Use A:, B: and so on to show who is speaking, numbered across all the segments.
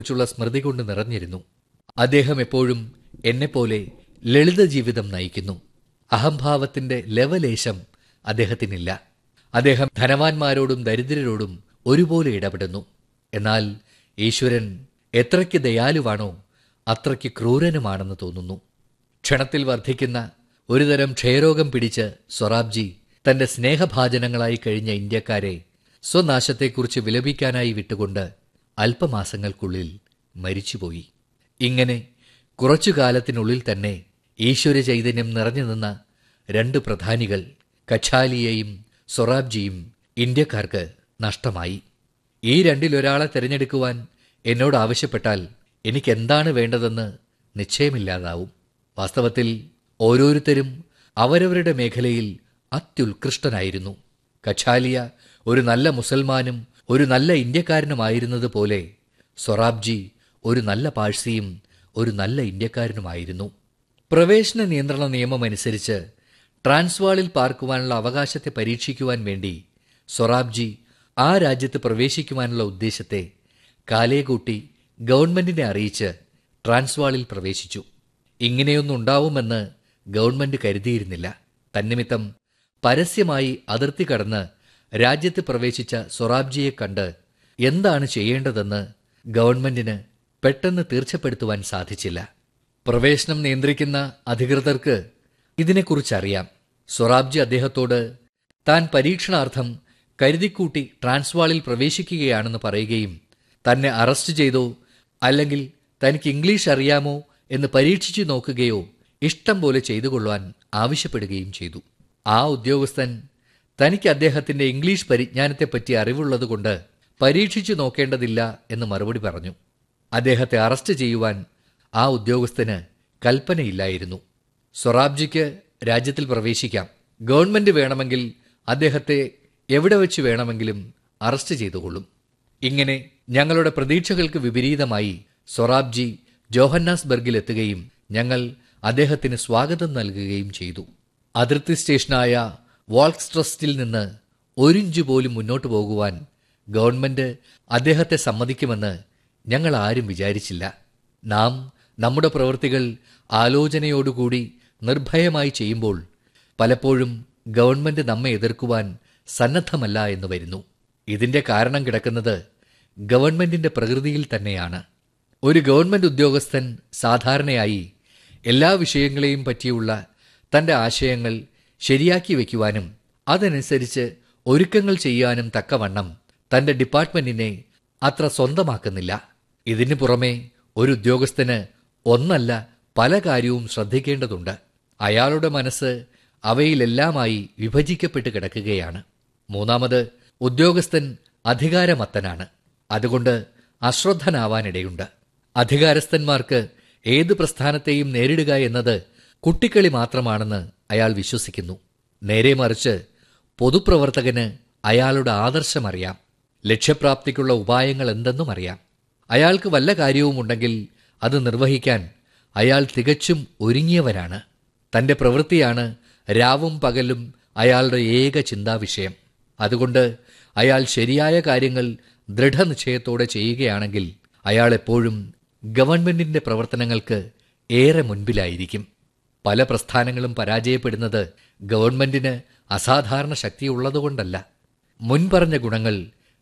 A: കുറിച്ചുള്ള സ്മൃതി കൊണ്ട് നിറഞ്ഞിരുന്നു അദ്ദേഹം എപ്പോഴും എന്നെപ്പോലെ ലളിത ജീവിതം നയിക്കുന്നു അഹംഭാവത്തിന്റെ ലവലേശം അദ്ദേഹത്തിനില്ല അദ്ദേഹം ധനവാന്മാരോടും ദരിദ്രരോടും ഒരുപോലെ ഇടപെടുന്നു എന്നാൽ ഈശ്വരൻ എത്രയ്ക്ക് ദയാലുവാണോ അത്രയ്ക്ക് ക്രൂരനുമാണെന്ന് തോന്നുന്നു ക്ഷണത്തിൽ വർദ്ധിക്കുന്ന ഒരുതരം ക്ഷയരോഗം പിടിച്ച് സൊറാബ്ജി തന്റെ സ്നേഹഭാജനങ്ങളായി കഴിഞ്ഞ ഇന്ത്യക്കാരെ സ്വനാശത്തെക്കുറിച്ച് വിലപിക്കാനായി വിട്ടുകൊണ്ട് അല്പമാസങ്ങൾക്കുള്ളിൽ മരിച്ചുപോയി ഇങ്ങനെ കുറച്ചു കാലത്തിനുള്ളിൽ തന്നെ ഈശ്വര ചൈതന്യം നിറഞ്ഞു നിന്ന രണ്ട് പ്രധാനികൾ കച്ചാലിയെയും സൊറാബ്ജിയും ഇന്ത്യക്കാർക്ക് നഷ്ടമായി ഈ രണ്ടിലൊരാളെ തിരഞ്ഞെടുക്കുവാൻ എന്നോട് ആവശ്യപ്പെട്ടാൽ എനിക്കെന്താണ് വേണ്ടതെന്ന് നിശ്ചയമില്ലാതാവും വാസ്തവത്തിൽ ഓരോരുത്തരും അവരവരുടെ മേഖലയിൽ അത്യുത്കൃഷ്ടനായിരുന്നു കച്ചാലിയ ഒരു നല്ല മുസൽമാനും ഒരു നല്ല ഇന്ത്യക്കാരനുമായിരുന്നത് പോലെ സൊറാബ്ജി ഒരു നല്ല പാഴ്സിയും ഒരു നല്ല ഇന്ത്യക്കാരനുമായിരുന്നു പ്രവേശന നിയന്ത്രണ നിയമമനുസരിച്ച് ട്രാൻസ്വാളിൽ പാർക്കുവാനുള്ള അവകാശത്തെ പരീക്ഷിക്കുവാൻ വേണ്ടി സൊറാബ്ജി ആ രാജ്യത്ത് പ്രവേശിക്കുവാനുള്ള ഉദ്ദേശത്തെ കാലേകൂട്ടി ഗവൺമെന്റിനെ അറിയിച്ച് ട്രാൻസ്വാളിൽ പ്രവേശിച്ചു ഇങ്ങനെയൊന്നുണ്ടാവുമെന്ന് ഗവൺമെന്റ് കരുതിയിരുന്നില്ല തന്നിമിത്തം പരസ്യമായി അതിർത്തി കടന്ന് രാജ്യത്ത് പ്രവേശിച്ച സൊറാബ്ജിയെ കണ്ട് എന്താണ് ചെയ്യേണ്ടതെന്ന് ഗവൺമെന്റിന് പെട്ടെന്ന് തീർച്ചപ്പെടുത്തുവാൻ സാധിച്ചില്ല പ്രവേശനം നിയന്ത്രിക്കുന്ന അധികൃതർക്ക് ഇതിനെക്കുറിച്ചറിയാം സൊറാബ്ജി അദ്ദേഹത്തോട് താൻ പരീക്ഷണാർത്ഥം കരുതിക്കൂട്ടി ട്രാൻസ്വാളിൽ പ്രവേശിക്കുകയാണെന്ന് പറയുകയും തന്നെ അറസ്റ്റ് ചെയ്തോ അല്ലെങ്കിൽ തനിക്ക് ഇംഗ്ലീഷ് അറിയാമോ എന്ന് പരീക്ഷിച്ചു നോക്കുകയോ ഇഷ്ടം പോലെ ചെയ്തുകൊള്ളുവാൻ ആവശ്യപ്പെടുകയും ചെയ്തു ആ ഉദ്യോഗസ്ഥൻ തനിക്ക് അദ്ദേഹത്തിന്റെ ഇംഗ്ലീഷ് പരിജ്ഞാനത്തെപ്പറ്റി അറിവുള്ളതുകൊണ്ട് പരീക്ഷിച്ചു നോക്കേണ്ടതില്ല എന്ന് മറുപടി പറഞ്ഞു അദ്ദേഹത്തെ അറസ്റ്റ് ചെയ്യുവാൻ ആ ഉദ്യോഗസ്ഥന് കൽപ്പനയില്ലായിരുന്നു സൊറാബ്ജിക്ക് രാജ്യത്തിൽ പ്രവേശിക്കാം ഗവൺമെന്റ് വേണമെങ്കിൽ അദ്ദേഹത്തെ എവിടെ വെച്ച് വേണമെങ്കിലും അറസ്റ്റ് ചെയ്തുകൊള്ളും ഇങ്ങനെ ഞങ്ങളുടെ പ്രതീക്ഷകൾക്ക് വിപരീതമായി സൊറാബ്ജി ജോഹന്നാസ്ബർഗിലെത്തുകയും ഞങ്ങൾ അദ്ദേഹത്തിന് സ്വാഗതം നൽകുകയും ചെയ്തു അതിർത്തി സ്റ്റേഷനായ വാൾക്സ്ട്രസ്റ്റിൽ നിന്ന് ഒരിഞ്ച് പോലും മുന്നോട്ട് പോകുവാൻ ഗവൺമെന്റ് അദ്ദേഹത്തെ സമ്മതിക്കുമെന്ന് ഞങ്ങൾ ആരും വിചാരിച്ചില്ല നാം നമ്മുടെ പ്രവൃത്തികൾ ആലോചനയോടുകൂടി നിർഭയമായി ചെയ്യുമ്പോൾ പലപ്പോഴും ഗവൺമെന്റ് നമ്മെ എതിർക്കുവാൻ സന്നദ്ധമല്ല എന്ന് വരുന്നു ഇതിന്റെ കാരണം കിടക്കുന്നത് ഗവൺമെന്റിന്റെ പ്രകൃതിയിൽ തന്നെയാണ് ഒരു ഗവൺമെന്റ് ഉദ്യോഗസ്ഥൻ സാധാരണയായി എല്ലാ വിഷയങ്ങളെയും പറ്റിയുള്ള തന്റെ ആശയങ്ങൾ ശരിയാക്കി വയ്ക്കുവാനും അതനുസരിച്ച് ഒരുക്കങ്ങൾ ചെയ്യാനും തക്കവണ്ണം തന്റെ ഡിപ്പാർട്ട്മെന്റിനെ അത്ര സ്വന്തമാക്കുന്നില്ല ഇതിനു പുറമെ ഒരു ഉദ്യോഗസ്ഥന് ഒന്നല്ല പല കാര്യവും ശ്രദ്ധിക്കേണ്ടതുണ്ട് അയാളുടെ മനസ്സ് അവയിലെല്ലാമായി വിഭജിക്കപ്പെട്ട് കിടക്കുകയാണ് മൂന്നാമത് ഉദ്യോഗസ്ഥൻ അധികാരമത്തനാണ് അതുകൊണ്ട് അശ്രദ്ധനാവാനിടയുണ്ട് അധികാരസ്ഥന്മാർക്ക് ഏത് പ്രസ്ഥാനത്തെയും നേരിടുക എന്നത് കുട്ടിക്കളി മാത്രമാണെന്ന് അയാൾ വിശ്വസിക്കുന്നു നേരെ മറിച്ച് പൊതുപ്രവർത്തകന് അയാളുടെ ആദർശമറിയാം ലക്ഷ്യപ്രാപ്തിക്കുള്ള ഉപായങ്ങൾ എന്തെന്നും അറിയാം അയാൾക്ക് വല്ല കാര്യവുമുണ്ടെങ്കിൽ അത് നിർവഹിക്കാൻ അയാൾ തികച്ചും ഒരുങ്ങിയവരാണ് തന്റെ പ്രവൃത്തിയാണ് രാവും പകലും അയാളുടെ ഏക ചിന്താവിഷയം അതുകൊണ്ട് അയാൾ ശരിയായ കാര്യങ്ങൾ ദൃഢനിശ്ചയത്തോടെ ചെയ്യുകയാണെങ്കിൽ അയാൾ എപ്പോഴും ഗവൺമെന്റിന്റെ പ്രവർത്തനങ്ങൾക്ക് ഏറെ മുൻപിലായിരിക്കും പല പ്രസ്ഥാനങ്ങളും പരാജയപ്പെടുന്നത് ഗവൺമെന്റിന് അസാധാരണ ശക്തിയുള്ളതുകൊണ്ടല്ല മുൻപറഞ്ഞ ഗുണങ്ങൾ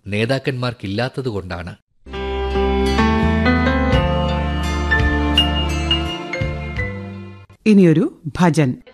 A: നേതാക്കന്മാർക്കില്ലാത്തതുകൊണ്ടാണ്
B: ഇനിയൊരു ഭജൻ